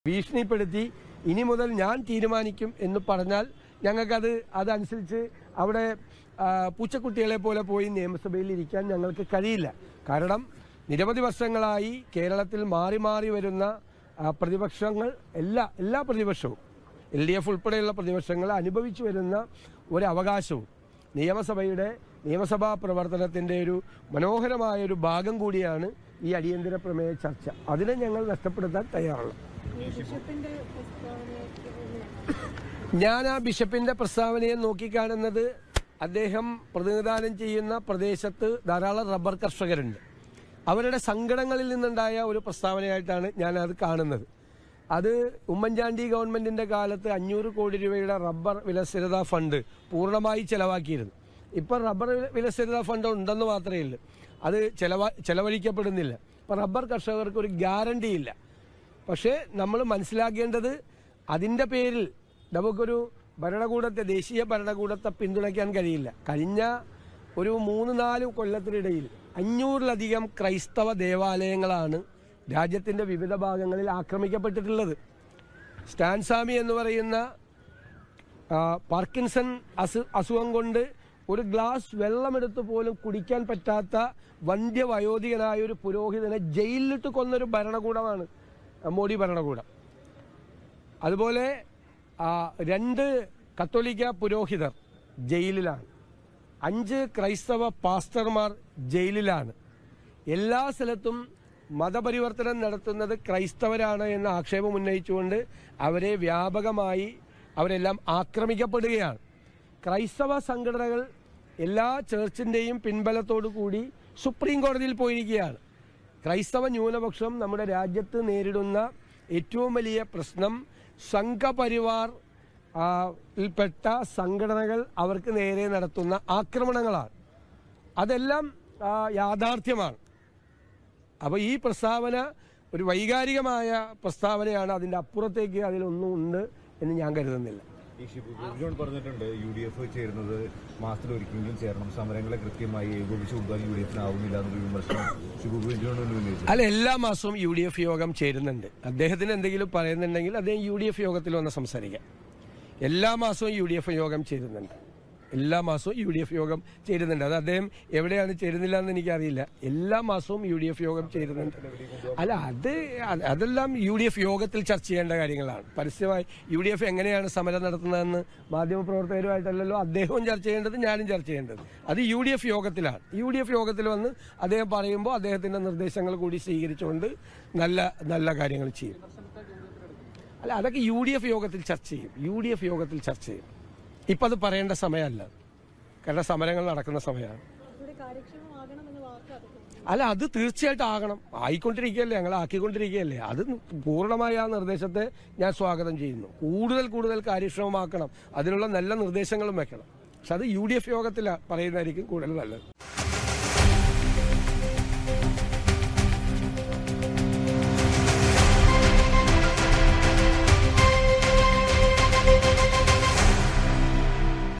ഭീഷണിപ്പെടുത്തി ഇനി മുതൽ ഞാൻ തീരുമാനിക്കും എന്ന് പറഞ്ഞാൽ ഞങ്ങൾക്കത് അതനുസരിച്ച് അവിടെ ആ, പൂച്ചക്കുട്ടികളെ പോലെ പോയി നിയമസഭയിൽ ഇരിക്കാൻ ഞങ്ങൾക്ക് കഴിയില്ല കാരണം നിരവധി വർഷങ്ങളായി കേരളത്തിൽ മാറി മാറി വരുന്ന ആ, പ്രതിപക്ഷങ്ങൾ എല്ലാ എല്ലാ പ്രതിപക്ഷവും എൽ ഡി എഫ് ഉൾപ്പെടെയുള്ള പ്രതിപക്ഷങ്ങൾ അനുഭവിച്ചു വരുന്ന ഒരു അവകാശവും നിയമസഭയുടെ നിയമസഭാ പ്രവർത്തനത്തിൻ്റെ ഒരു മനോഹരമായ ഒരു ഭാഗം കൂടിയാണ് ഈ അടിയന്തര പ്രമേയ ചർച്ച അതിനെ ഞങ്ങൾ നഷ്ടപ്പെടുത്താൻ തയ്യാറല്ല ഈ ബിഷപ്പിന്റെ പ്രസ്താവനയ്ക്ക് ഞാൻ ആ ബിഷപ്പിന്റെ പ്രസ്താവനയെ നോക്കിക്കാണുന്നത് അദ്ദേഹം പ്രതിനിധാനം ചെയ്യുന്ന പ്രദേശത്ത് ധാരാളം റബ്ബർ കർഷകരുണ്ട് അവരുടെ സങ്കടങ്ങളിൽ നിന്നുണ്ടായ ഒരു പ്രസ്താവനയായിട്ടാണ് ഞാൻ അത് കാണുന്നത് അത് ഉമ്മൻചാണ്ടി ഗവൺമെന്റിന്റെ കാലത്ത് അഞ്ഞൂറ് കോടി രൂപയുടെ റബ്ബർ വിലസ്ഥിരതാ ഫണ്ട് പൂർണ്ണമായി ചെലവാക്കിയിരുന്നു ഇപ്പം റബ്ബർ വിലസ്ഥിരതാ ഫണ്ട് ഉണ്ടെന്ന് മാത്രമേ ഉള്ളൂ അത് ചെലവ ചെലവഴിക്കപ്പെടുന്നില്ല ഇപ്പം റബ്ബർ കർഷകർക്ക് ഒരു ഗ്യാരണ്ടി ഇല്ല പക്ഷേ നമ്മൾ മനസ്സിലാക്കേണ്ടത് അതിൻ്റെ പേരിൽ നമുക്കൊരു ഭരണകൂടത്തെ ദേശീയ ഭരണകൂടത്തെ പിന്തുണയ്ക്കാൻ കഴിയില്ല കഴിഞ്ഞ ഒരു മൂന്ന് നാല് കൊല്ലത്തിനിടയിൽ അഞ്ഞൂറിലധികം ക്രൈസ്തവ ദേവാലയങ്ങളാണ് രാജ്യത്തിൻ്റെ വിവിധ ഭാഗങ്ങളിൽ ആക്രമിക്കപ്പെട്ടിട്ടുള്ളത് സ്റ്റാൻസാമി എന്ന് പറയുന്ന ആ, പാർക്കിൻസൺ അസു അസുഖം കൊണ്ട് ഒരു ഗ്ലാസ് വെള്ളമെടുത്ത് പോലും കുടിക്കാൻ പറ്റാത്ത വന്ധ്യവയോധികനായ ഒരു പുരോഹിതനെ ജയിലിലിട്ട് കൊന്നൊരു ഭരണകൂടമാണ് മോഡി ഭരണകൂടം അതുപോലെ ആ, രണ്ട് കത്തോലിക്ക പുരോഹിതർ ജയിലിലാണ് അഞ്ച് ക്രൈസ്തവ പാസ്റ്റർമാർ ജയിലിലാണ് എല്ലാ സ്ഥലത്തും മതപരിവർത്തനം നടത്തുന്നത് ക്രൈസ്തവരാണ് എന്ന ആക്ഷേപം ഉന്നയിച്ചുകൊണ്ട് അവരെ വ്യാപകമായി അവരെല്ലാം ആക്രമിക്കപ്പെടുകയാണ് ക്രൈസ്തവ സംഘടനകൾ എല്ലാ ചേർച്ചിൻ്റെയും പിൻബലത്തോടു കൂടി സുപ്രീം കോടതിയിൽ പോയിരിക്കുകയാണ് ക്രൈസ്തവ ന്യൂനപക്ഷം നമ്മുടെ രാജ്യത്ത് നേരിടുന്ന ഏറ്റവും വലിയ പ്രശ്നം സംഘപരിവാർ ആ, യിൽപ്പെട്ട സംഘടനകൾ അവർക്ക് നേരെ നടത്തുന്ന ആക്രമണങ്ങളാണ് അതെല്ലാം ആ, യാഥാർത്ഥ്യമാണ് അപ്പോൾ ഈ പ്രസ്താവന ഒരു വൈകാരികമായ പ്രസ്താവനയാണ് അതിൻ്റെ അപ്പുറത്തേക്ക് അതിലൊന്നും ഉണ്ട് എന്ന് ഞാൻ കരുതുന്നില്ല ഈ ഷിബു ബേബി പറഞ്ഞിട്ടുണ്ട് യു ഡി എഫ് ചേരുന്നത് മാസത്തിൽ ഒരിക്കലെങ്കിലും ചേരണം സമരങ്ങളെ കൃത്യമായി ഏകോപിച്ച് കൊണ്ടുപോകാൻ യു ഡി എഫിന് ആവുന്നില്ല എന്നൊരു വിമർശനം ഷിബു ബേബിയോട് ഉന്നയിച്ചു അല്ല എല്ലാ മാസവും യു ഡി എഫ് യോഗം ചേരുന്നുണ്ട് അദ്ദേഹത്തിന് എന്തെങ്കിലും പറയുന്നുണ്ടെങ്കിൽ അദ്ദേഹം യു ഡി എഫ് യോഗത്തിൽ വന്ന് സംസാരിക്കാം എല്ലാ മാസവും യു ഡി എഫ് യോഗം ചേരുന്നുണ്ട് എല്ലാ മാസവും യു ഡി എഫ് യോഗം ചേരുന്നുണ്ട് അത് അദ്ദേഹം എവിടെയാണ് ചേരുന്നില്ല എന്ന് എനിക്കറിയില്ല എല്ലാ മാസവും യു ഡി എഫ് യോഗം ചേരുന്നുണ്ട് അല്ല അത് അത് അതെല്ലാം യു ഡി എഫ് യോഗത്തിൽ ചർച്ച ചെയ്യേണ്ട കാര്യങ്ങളാണ് പരസ്യമായി യു ഡി എഫ് എങ്ങനെയാണ് സമരം നടത്തുന്നതെന്ന് മാധ്യമപ്രവർത്തകരുമായിട്ടല്ലല്ലോ അദ്ദേഹവും ചർച്ച ചെയ്യേണ്ടത് ഞാനും ചർച്ച ചെയ്യേണ്ടത് അത് യു ഡി എഫ് യോഗത്തിലാണ് യു ഡി എഫ് യോഗത്തിൽ വന്ന് അദ്ദേഹം പറയുമ്പോൾ അദ്ദേഹത്തിൻ്റെ നിർദ്ദേശങ്ങൾ കൂടി സ്വീകരിച്ചുകൊണ്ട് നല്ല നല്ല കാര്യങ്ങൾ ചെയ്യും അല്ല അതൊക്കെ യു ഡി എഫ് യോഗത്തിൽ ചർച്ച ചെയ്യും യു ഡി എഫ് യോഗത്തിൽ ചർച്ച ചെയ്യും ഇപ്പം അത് പറയേണ്ട സമയമല്ല കാരണം സമരങ്ങൾ നടക്കുന്ന സമയമാണ് ഇവിടെ കാര്യക്ഷമമാകണമെന്ന് വാക്ക് അതൊക്കെ അല്ല അത് തീർച്ചയായിട്ടും ആകണം ആയിക്കൊണ്ടിരിക്കുകയല്ലേ ഞങ്ങൾ ആക്കിക്കൊണ്ടിരിക്കുകയല്ലേ അത് പൂർണ്ണമായ ആ നിർദ്ദേശത്തെ ഞാൻ സ്വാഗതം ചെയ്യുന്നു കൂടുതൽ കൂടുതൽ കാര്യക്ഷമമാക്കണം അതിനുള്ള നല്ല നിർദ്ദേശങ്ങളും വെക്കണം പക്ഷെ അത് യു ഡി എഫ് യോഗത്തിൽ പറയുന്നതായിരിക്കും കൂടുതൽ നല്ലത്